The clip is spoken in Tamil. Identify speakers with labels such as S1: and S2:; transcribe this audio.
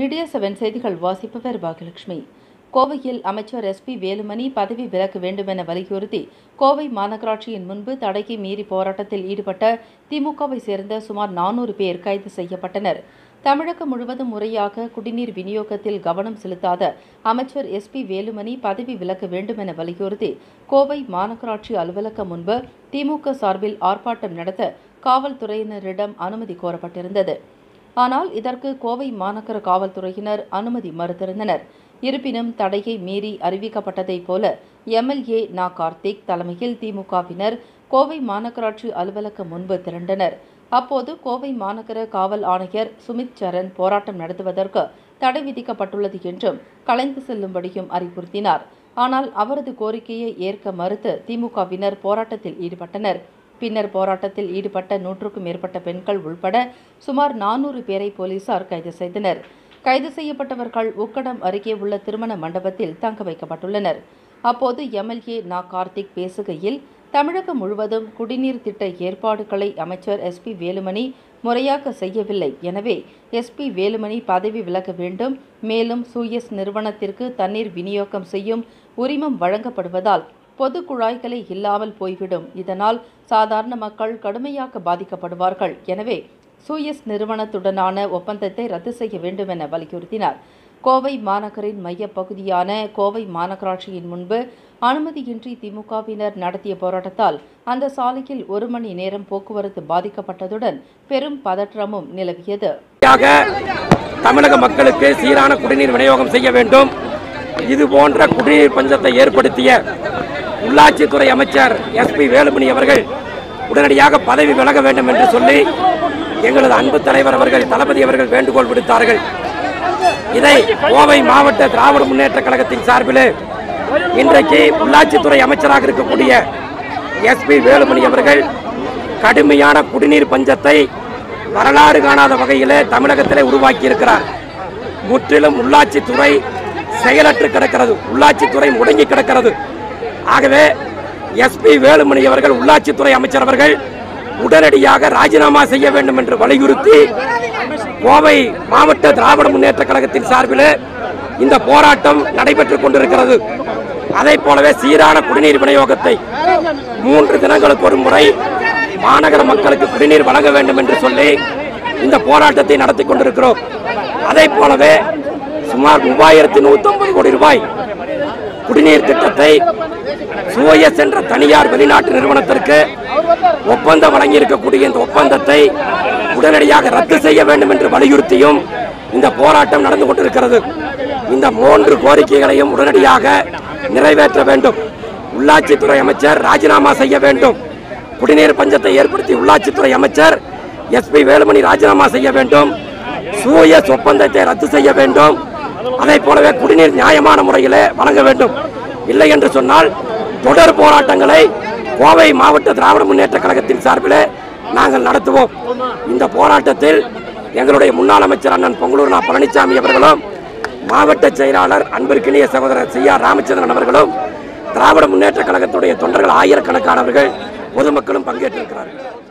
S1: மீடியா செவன் செய்திகள் வாசிப்பவர் பாகலட்சுமி கோவையில் அமைச்சர் எஸ்பி வேலுமணி பதவி விலக வேண்டுமென வலியுறுத்தி கோவை மாநகராட்சியின் முன்பு தடையை மீறி போராட்டத்தில் ஈடுபட்ட திமுகவை சேர்ந்த சுமார் நானூறு பேர் கைது செய்யப்பட்டனர் தமிழகம் முழுவதும் முறையாக குடிநீர் விநியோகத்தில் கவனம் செலுத்தாத அமைச்சர் எஸ்பி வேலுமணி பதவி விலக வேண்டுமென வலியுறுத்தி கோவை மாநகராட்சி அலுவலகம் முன்பு திமுக சார்பில் ஆர்ப்பாட்டம் நடத்த காவல்துறையினரிடம் அனுமதி கோரப்பட்டிருந்தது ஆனால் இதற்கு கோவை மாநகர காவல்துறையினர் அனுமதி மறுத்திருந்தனர் இருப்பினும் தடையை மீறி அறிவிக்கப்பட்டதைப் போல எம்எல்ஏ நா கார்த்திக் தலைமையில் திமுகவினர் கோவை மாநகராட்சி அலுவலகம் முன்பு திரண்டனர் அப்போது கோவை மாநகர காவல் ஆணையர் சுமித் சரண் போராட்டம் நடத்துவதற்கு தடை விதிக்கப்பட்டுள்ளது என்றும் கலைந்து செல்லும்படியும் அறிவுறுத்தினார் ஆனால் அவரது கோரிக்கையை ஏற்க மறுத்து திமுகவினர் போராட்டத்தில் ஈடுபட்டனர் பின்னர் போராட்டத்தில் ஈடுபட்ட நூற்றுக்கும் மேற்பட்ட பெண்கள் உள்பட சுமார் நானூறு பேரை போலீசார் கைது செய்தனர் கைது செய்யப்பட்டவர்கள் உக்கடம் அருகே உள்ள திருமண மண்டபத்தில் தங்க வைக்கப்பட்டுள்ளனர் அப்போது எம்எல்ஏ நா கார்த்திக் பேசுகையில் தமிழகம் முழுவதும் குடிநீர் திட்ட ஏற்பாடுகளை அமைச்சர் எஸ்பி வேலுமணி முறையாக செய்யவில்லை எனவே எஸ்பி வேலுமணி பதவி விலக வேண்டும் மேலும் சூயஸ் நிறுவனத்திற்கு தண்ணீர் விநியோகம் செய்யும் உரிமம் வழங்கப்படுவதால் பொது குழாய்களே இல்லாமல் போய்விடும் இதனால் சாதாரண மக்கள் கடுமையாக பாதிக்கப்படுவார்கள் எனவே சூயஸ் நிறுவனத்துடனான ஒப்பந்தத்தை ரத்து செய்ய வேண்டும் என வலியுறுத்தினார் கோவை மாநகரின் மையப்பகுதியான கோவை மாநகராட்சியின் முன்பு அனுமதியின்றி திமுகவினர் நடத்திய போராட்டத்தால் அந்த சாலையில் ஒரு மணி நேரம் போக்குவரத்து பாதிக்கப்பட்டதுடன் பெரும் பதற்றமும் நிலவியது
S2: தமிழக மக்களுக்கு சீரான குடிநீர் விநியோகம் செய்ய வேண்டும் இது போன்ற குடிநீர் பஞ்சத்தை ஏற்படுத்திய உள்ளாட்சித்துறை அமைச்சர் எஸ்பி வேலுமணி அவர்கள் உடனடியாக பதவி விலக வேண்டும் என்று சொல்லி எங்களது அன்பு தலைவர் அவர்கள் தளபதி அவர்கள் வேண்டுகோள் விடுத்தார்கள் இதை கோவை மாவட்ட திராவிட முன்னேற்ற கழகத்தின் சார்பில் இன்றைக்கு உள்ளாட்சித்துறை அமைச்சராக இருக்கக்கூடிய எஸ்பி வேலுமணி அவர்கள் கடுமையான குடிநீர் பஞ்சத்தை வரலாறு காணாத வகையிலே தமிழகத்திலே உருவாக்கி இருக்கிறார் முற்றிலும் உள்ளாட்சித்துறை செயலற்று கிடக்கிறது உள்ளாட்சித்துறை முடங்கி கிடக்கிறது ஆகவே எஸ்பி வேலுமணி அவர்கள் உள்ளாட்சித்துறை அமைச்சர் அவர்கள் உடனடியாக ராஜினாமா செய்ய வேண்டும் என்று வலியுறுத்தி கோவை மாவட்ட திராவிட முன்னேற்ற கழகத்தின் சார்பில் இந்த போராட்டம் நடைபெற்றுக் கொண்டிருக்கிறது அதை போலவே சீரான குடிநீர் விநியோகத்தை மூன்று தினங்களுக்கு ஒரு முறை மாநகர மக்களுக்கு குடிநீர் வழங்க வேண்டும் என்று சொல்லி இந்த போராட்டத்தை நடத்தி கொண்டிருக்கிறோம் அதை போலவே சுமார் மூவாயிரத்தி நூத்தி கோடி ரூபாய் குடிநீர் திட்டத்தை சூயஸ் என்ற தனியார் வெளிநாட்டு நிறுவனத்திற்கு ஒப்பந்தம் வழங்கி இருக்கக்கூடிய இந்த ஒப்பந்தத்தை உடனடியாக ரத்து செய்ய வேண்டும் என்று வலியுறுத்தியும் இந்த போராட்டம் நடந்து கொண்டிருக்கிறது இந்த மூன்று கோரிக்கைகளையும் உடனடியாக நிறைவேற்ற வேண்டும் உள்ளாட்சித்துறை அமைச்சர் ராஜினாமா செய்ய வேண்டும் குடிநீர் பஞ்சத்தை ஏற்படுத்தி உள்ளாட்சித்துறை அமைச்சர் எஸ்பி வேலுமணி ராஜினாமா செய்ய வேண்டும் சூயஸ் ஒப்பந்தத்தை ரத்து செய்ய வேண்டும் அதை போலவே குடிநீர் நியாயமான முறையில் வழங்க வேண்டும் இல்லை என்று சொன்னால் தொடர் போராட்டங்களை கோவை மாவட்ட திராவிட முன்னேற்ற கழகத்தின் சார்பில் நாங்கள் நடத்துவோம் இந்த போராட்டத்தில் எங்களுடைய முன்னாள் அமைச்சர் அண்ணன் பொங்கலூர் நா பழனிசாமி அவர்களும் மாவட்ட செயலாளர் அன்பிற்கினிய சகோதரர் சி ஆர் ராமச்சந்திரன் அவர்களும் திராவிட முன்னேற்ற கழகத்துடைய தொண்டர்கள் ஆயிரக்கணக்கானவர்கள் பொதுமக்களும் பங்கேற்றிருக்கிறார்கள்